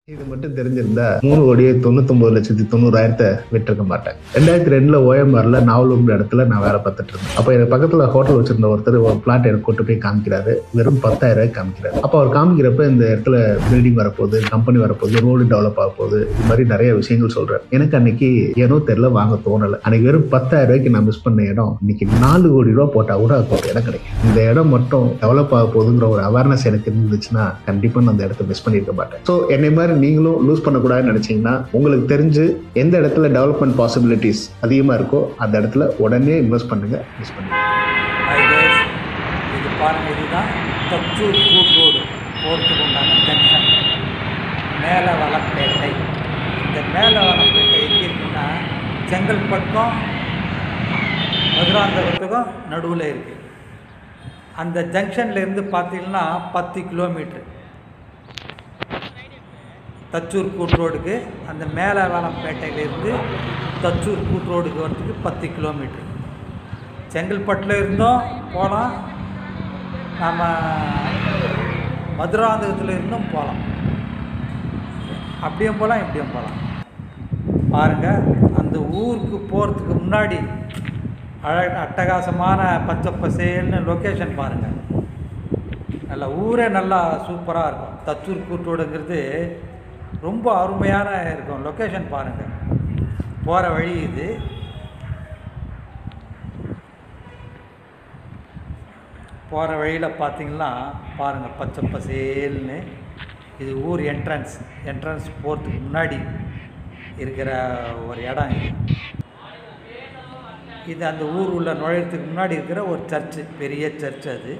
இது மட்டும் தெரிஞ்சிருந்தா மூணு கோடியே தொண்ணூத்தொன்பது லட்சத்தி தொண்ணூறாயிரத்தை விட்டிருக்க மாட்டேன் ரெண்டாயிரத்தி ரெண்டுல ஓஎம்ஆர்ல நாவலூர் இடத்துல நான் வேலை பார்த்துட்டு இருந்தேன் அப்ப எனக்கு பக்கத்துல ஹோட்டல் வச்சிருந்த ஒருத்தர் ஒரு பிளாட் எனக்கு கொண்டு போய் காமிக்கிறாரு வெறும் பத்தாயிரம் ரூபாய் காமிக்கிறாரு அப்ப அவர் காமிக்கிறப்ப இந்த இடத்துல பில்டிங் வரப்போகுது கம்பெனி வரப்போகுது ரோடு டெவலப் ஆக போகுது இது மாதிரி நிறைய விஷயங்கள் சொல்றாரு எனக்கு அன்னைக்கு ஏனோ தெரியல வாங்க தோணல அன்னைக்கு வெறும் பத்தாயிரம் ரூபாய்க்கு நான் மிஸ் பண்ண இடம் இன்னைக்கு நாலு கோடி ரூபாய் போட்டா கூட அதுக்கு ஒரு இடம் கிடைக்கும் இந்த இடம் மட்டும் டெவலப் ஆக போகுதுங்கிற ஒரு அவேர்னஸ் எனக்கு இருந்துச்சுன்னா கண்டிப்பா நான் அந்த இடத்த மிஸ் பண்ணியிருக்க மாட்டேன் ஸோ என்னை மாதிரி நீங்களும் லூஸ் பண்ணக்கூடாதுன்னு நினைச்சீங்கன்னா உங்களுக்கு தெரிஞ்சு எந்த இடத்துல டெவலப்மெண்ட் பாசிபிலிட்டிஸ் அதிகமா இருக்கோ அந்த இடத்துல உடனே இன்வெஸ்ட் பண்ணுங்க மிஸ் பண்ணுங்க ஹாய் கைஸ் இது பாருங்கள் இதுதான் தச்சூர் கூட் ரோடு போகிறதுக்கு உண்டான ஜங்ஷன் மேலவளப்பேட்டை இந்த மேலவளப்பேட்டை எங்கே இருக்குன்னா செங்கல்பட்டுக்கும் மதுராந்தகத்துக்கும் நடுவில் இருக்குது அந்த ஜங்ஷன்லேருந்து பார்த்தீங்கன்னா பத்து கிலோமீட்ரு தச்சூர் கூட் ரோடுக்கு அந்த மேலவளப்பேட்டையிலேருந்து தச்சூர் கூட் ரோடுக்கு வரதுக்கு பத்து கிலோமீட்ரு செங்கல்பட்டில் இருந்தும் போகலாம் நம்ம மதுராந்தகத்தில் இருந்தும் போகலாம் அப்படியும் போகலாம் இப்படியும் போகலாம் பாருங்கள் அந்த ஊருக்கு போகிறதுக்கு முன்னாடி அழ அட்டகாசமான பச்சை பசேல்னு லொக்கேஷன் பாருங்கள் நல்லா ஊரே நல்லா சூப்பராக இருக்கும் தச்சூர் கூட்டோடுங்கிறது ரொம்ப அருமையான இருக்கும் லொக்கேஷன் பாருங்கள் போகிற வழி இது போகிற வழியில் பார்த்தீங்கன்னா பாருங்கள் பச்சை பசேல்னு இது ஊர் என்ட்ரன்ஸ் என்ட்ரன்ஸ் போகிறதுக்கு முன்னாடி இருக்கிற ஒரு இடம் இது இது அந்த ஊர் உள்ள நுழையிறதுக்கு முன்னாடி இருக்கிற ஒரு சர்ச்சு பெரிய சர்ச் அது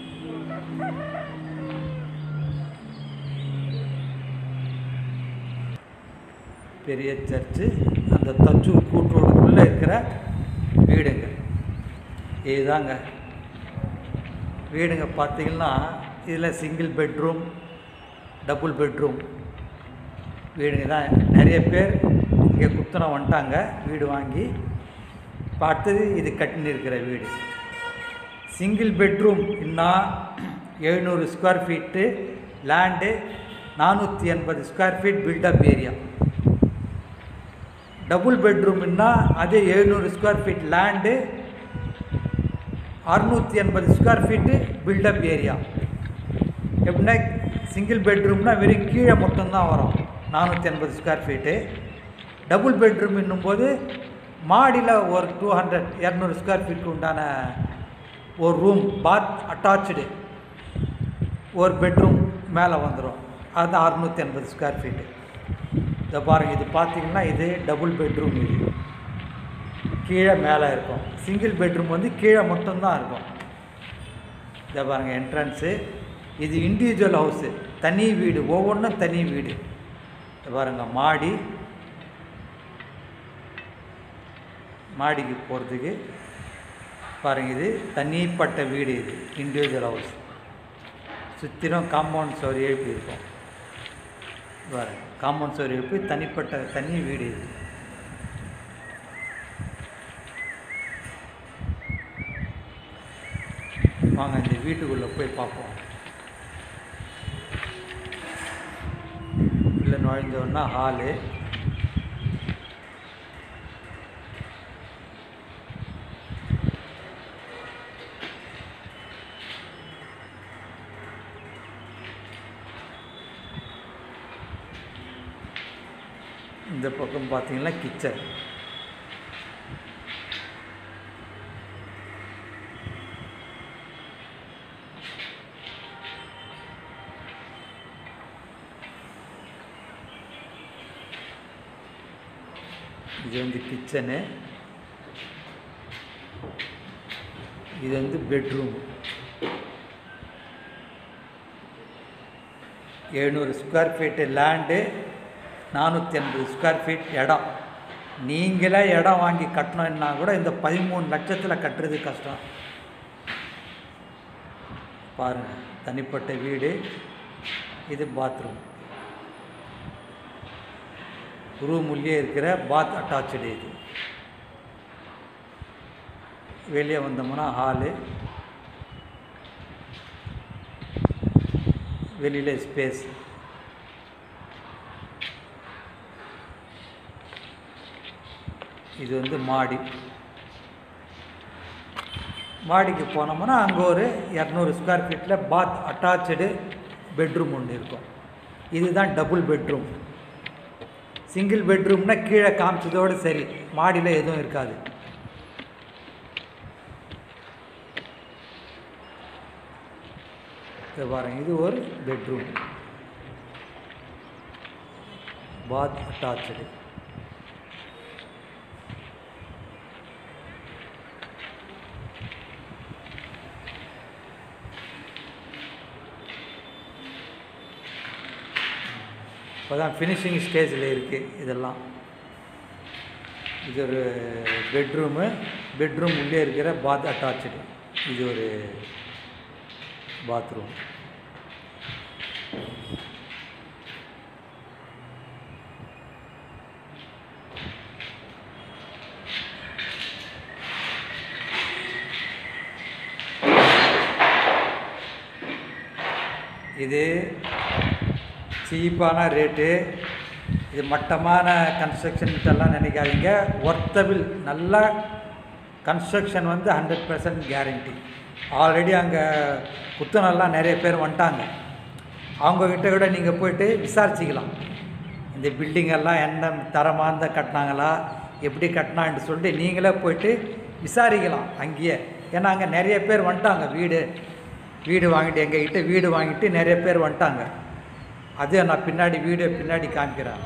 பெரிய சர்ச்சு அந்த தச்சூர் கூட்டோடுக்குள்ளே இருக்கிற வீடுங்க இதுதாங்க வீடுங்க பார்த்தீங்கன்னா இதில் சிங்கிள் பெட்ரூம் டபுள் பெட்ரூம் வீடுங்க தான் நிறைய பேர் இங்கே குத்தனம் வந்துட்டாங்க வீடு வாங்கி இப்போ அடுத்தது இது கட்டின்னு இருக்கிற வீடு சிங்கிள் பெட்ரூம் இன்னும் எழுநூறு ஸ்கொயர் ஃபீட்டு லேண்டு நானூற்றி எண்பது square feet built up area double பெட்ரூம்னா அதே எழுநூறு ஸ்கொயர் ஃபீட் லேண்டு அறுநூற்றி எண்பது ஸ்கொயர் ஃபீட்டு பில்டப் ஏரியா எப்படின்னா சிங்கிள் பெட்ரூம்னா வெறும் கீழே மட்டும்தான் வரும் நானூற்றி எண்பது ஸ்கொயர் ஃபீட்டு டபுள் பெட்ரூம் என்னும்போது மாடியில் ஒரு டூ ஹண்ட்ரட் இரநூறு ஸ்கொயர் ஃபீட்டுக்கு உண்டான ஒரு ரூம் பாத் அட்டாச்சு ஒரு பெட்ரூம் மேலே வந்துடும் அது அறுநூற்றி எண்பது ஸ்கொயர் ஃபீட்டு இதை பாருங்கள் இது பார்த்தீங்கன்னா இது டபுள் பெட்ரூம் இது கீழே மேலே இருக்கும் சிங்கிள் பெட்ரூம் வந்து கீழே மட்டும்தான் இருக்கும் இதை பாருங்கள் என்ட்ரன்ஸு இது இண்டிவிஜுவல் ஹவுஸு தனி வீடு ஒவ்வொன்றும் தனி வீடு இதை பாருங்கள் மாடி மாடிக்கு போகிறதுக்கு பாருங்கள் இது தனிப்பட்ட வீடு இது இண்டிவிஜுவல் ஹவுஸ் சுற்றிலும் காம்பவுண்ட் சுவர் எழுப்பி இருக்கும் பாருங்க காம்பவுண்ட் சுவர் எழுப்பி தனிப்பட்ட தனி வீடு இது வாங்க இந்த வீட்டுக்குள்ளே போய் பார்ப்போம் இல்லை நுழைஞ்சோன்னா ஹாலு இந்த பக்கம் பார்த்தீங்கன்னா கிச்சன் இது வந்து கிச்சனு இது வந்து பெட்ரூம் எழுநூறு ஸ்கொயர் ஃபீட்டு லேண்டு நானூற்றி எண்பது ஸ்கொயர் ஃபீட் இடம் நீங்களே இடம் வாங்கி கட்டணும்னா கூட இந்த பதிமூணு லட்சத்தில் கட்டுறது கஷ்டம் பாருங்கள் தனிப்பட்ட வீடு இது பாத்ரூம் ரூம் உள்ளே இருக்கிற பாத் அட்டாச்சு இது வெளியே வந்தோம்னா ஹாலு வெளியில் ஸ்பேஸ் இது வந்து மாடி மாடிக்கு போனோம்னா அங்கே ஒரு இரநூறு ஸ்கொயர் ஃபீட்டில் பாத் அட்டாச்சு பெட்ரூம் ஒன்று இருக்கும் இதுதான் டபுள் பெட்ரூம் சிங்கிள் பெட்ரூம்னா கீழே காமிச்சதோடு சரி மாடியில் எதுவும் இருக்காது இது பாருங்க இது ஒரு பெட்ரூம் பாத் அட்டாச்சு இப்போ தான் ஃபினிஷிங் ஸ்டேஜில் இருக்குது இதெல்லாம் இது ஒரு பெட்ரூமு பெட்ரூம் உள்ளே இருக்கிற பாத் அட்டாச்சு இது ஒரு பாத்ரூம் இது சீப்பான ரேட்டு இது மட்டமான கன்ஸ்ட்ரக்ஷன்ட்டெல்லாம் நினைக்காதீங்க ஒர்த்தபிள் நல்ல கன்ஸ்ட்ரக்ஷன் வந்து ஹண்ட்ரட் பர்சன்ட் கேரண்டி ஆல்ரெடி அங்கே புத்தனெல்லாம் நிறைய பேர் வந்துட்டாங்க அவங்கக்கிட்ட கூட நீங்கள் போயிட்டு விசாரிச்சிக்கலாம் இந்த பில்டிங் எல்லாம் என்ன தரமார்ந்த கட்டினாங்களா எப்படி கட்டினான்னு சொல்லிட்டு நீங்களே போயிட்டு விசாரிக்கலாம் அங்கேயே ஏன்னா அங்கே நிறைய பேர் வந்துட்டாங்க வீடு வீடு வாங்கிட்டு எங்ககிட்ட வீடு வாங்கிட்டு நிறைய பேர் வந்துட்டாங்க அதே நான் பின்னாடி வீடியோ பின்னாடி காமிக்கிறேன்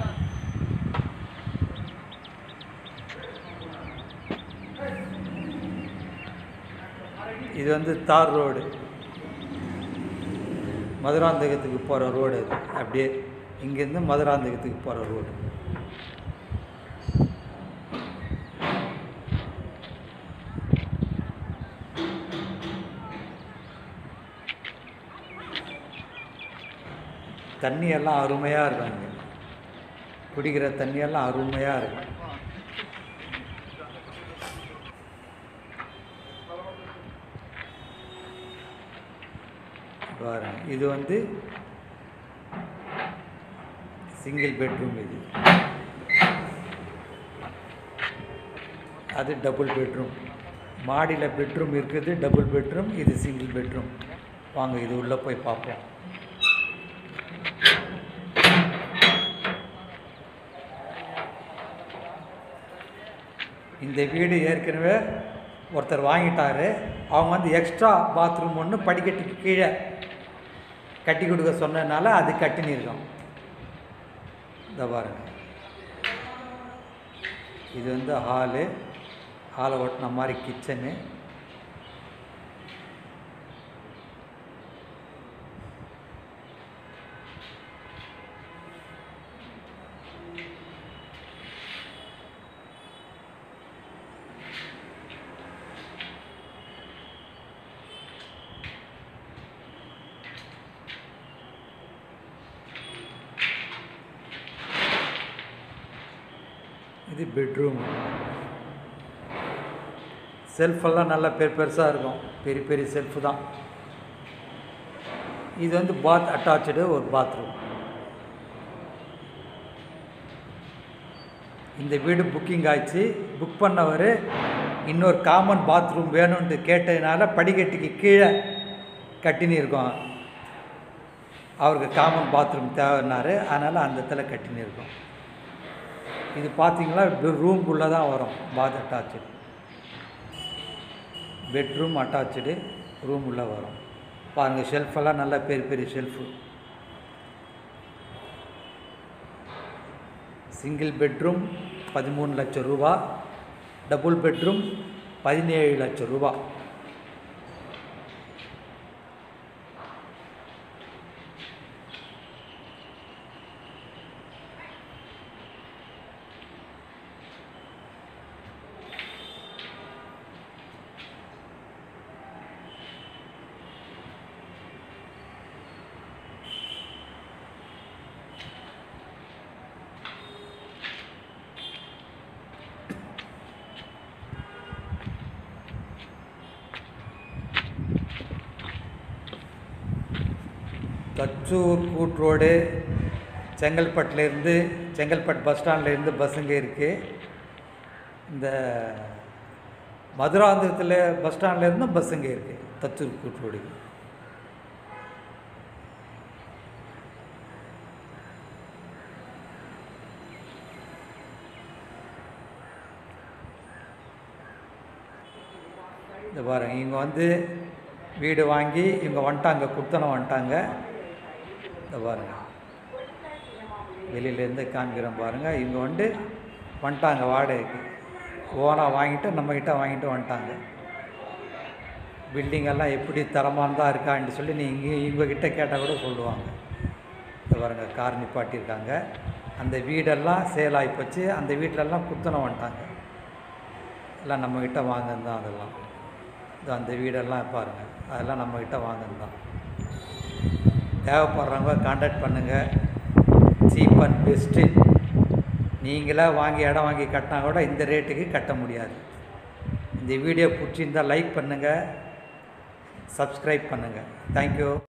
இது வந்து தார் ரோடு மதுராந்தகத்துக்கு போகிற ரோடு இது அப்படியே இங்கேருந்து மதுராந்தகத்துக்கு போகிற ரோடு தண்ணி எல்லாம் அருமையாக இருக்கும் இங்கே குடிக்கிற தண்ணியெல்லாம் அருமையாக இருக்கும் பாருங்க இது வந்து சிங்கிள் பெட்ரூம் இது அது டபுள் பெட்ரூம் மாடியில் பெட்ரூம் இருக்குது டபுள் பெட்ரூம் இது சிங்கிள் பெட்ரூம் வாங்க இது உள்ளே போய் பார்ப்போம் இந்த வீடு ஏற்கனவே ஒருத்தர் வாங்கிட்டாரு அவங்க வந்து எக்ஸ்ட்ரா பாத்ரூம் ஒன்று படிக்கட்டுக்கு கீழே கட்டி கொடுக்க சொன்னதுனால அது கட்டினிருக்கோம் இந்த பாருங்க இது வந்து ஹாலு ஹாலை ஒட்டின மாதிரி கிச்சனு இது பெட்ரூம் செல்ஃபெல்லாம் நல்லா பெரு பெருசாக இருக்கும் பெரிய பெரிய செல்ஃபு தான் இது வந்து பாத் அட்டாச்சு ஒரு பாத்ரூம் இந்த வீடு புக்கிங் ஆயிடுச்சு புக் பண்ணவர் இன்னொரு காமன் பாத்ரூம் வேணும்ன்ட்டு கேட்டதுனால படிக்கட்டுக்கு கீழே கட்டினு இருக்கோம் அவருக்கு காமன் பாத்ரூம் தேவைன்னாரு அதனால் அந்த இடத்துல கட்டினு இருக்கோம் இது பார்த்தீங்களா ரூம்குள்ளே தான் வரும் bath attach bedroom attach room உள்ளே வரும் பாருங்கள் ஷெல்ஃபெல்லாம் நல்லா பெரிய பெரிய ஷெல்ஃபு சிங்கிள் பெட்ரூம் பதிமூணு லட்சம் ரூபா டபுள் பெட்ரூம் பதினேழு லட்சம் ரூபா தச்சூர் கூட் ரோடு செங்கல்பட்டுலேருந்து செங்கல்பட்டு பஸ் ஸ்டாண்ட்லேருந்து பஸ்ஸுங்க இருக்குது இந்த மதுராந்தகத்தில் பஸ் ஸ்டாண்ட்லேருந்து பஸ்ஸுங்க இருக்குது தச்சூர் கூட்டுரோடுக்கு இந்த பாருங்க இவங்க வந்து வீடு வாங்கி இவங்க வந்துட்டாங்க குத்தனம் வந்துட்டாங்க இந்த பாருங்க வெளியிலேருந்து காமிக்கிறோம் பாருங்கள் இவங்க வந்து வந்துட்டாங்க வாடகைக்கு ஓனாக வாங்கிட்டு நம்மக்கிட்ட வாங்கிட்டு வந்துட்டாங்க பில்டிங் எல்லாம் எப்படி தரமானதாக இருக்கான்னு சொல்லி நீங்கள் இவங்கக்கிட்ட கேட்டால் கூட சொல்லுவாங்க இந்த பாருங்க கார் நிப்பாட்டியிருக்காங்க அந்த வீடெல்லாம் சேல் ஆகி போச்சு அந்த வீட்டிலெல்லாம் குத்தனம் வந்துட்டாங்க எல்லாம் நம்மக்கிட்ட வாங்கினது தான் அதெல்லாம் இது அந்த வீடெல்லாம் பாருங்கள் அதெல்லாம் நம்மக்கிட்ட வாங்கினது தான் தேவைப்படுறவங்க காண்டாக்ட் பண்ணுங்கள் சீப் அண்ட் பெஸ்ட்டு நீங்களே வாங்கி இடம் வாங்கி கட்டினா கூட இந்த ரேட்டுக்கு கட்ட முடியாது இந்த வீடியோ பிடிச்சிருந்தால் லைக் பண்ணுங்கள் சப்ஸ்கிரைப் பண்ணுங்கள் தேங்க்யூ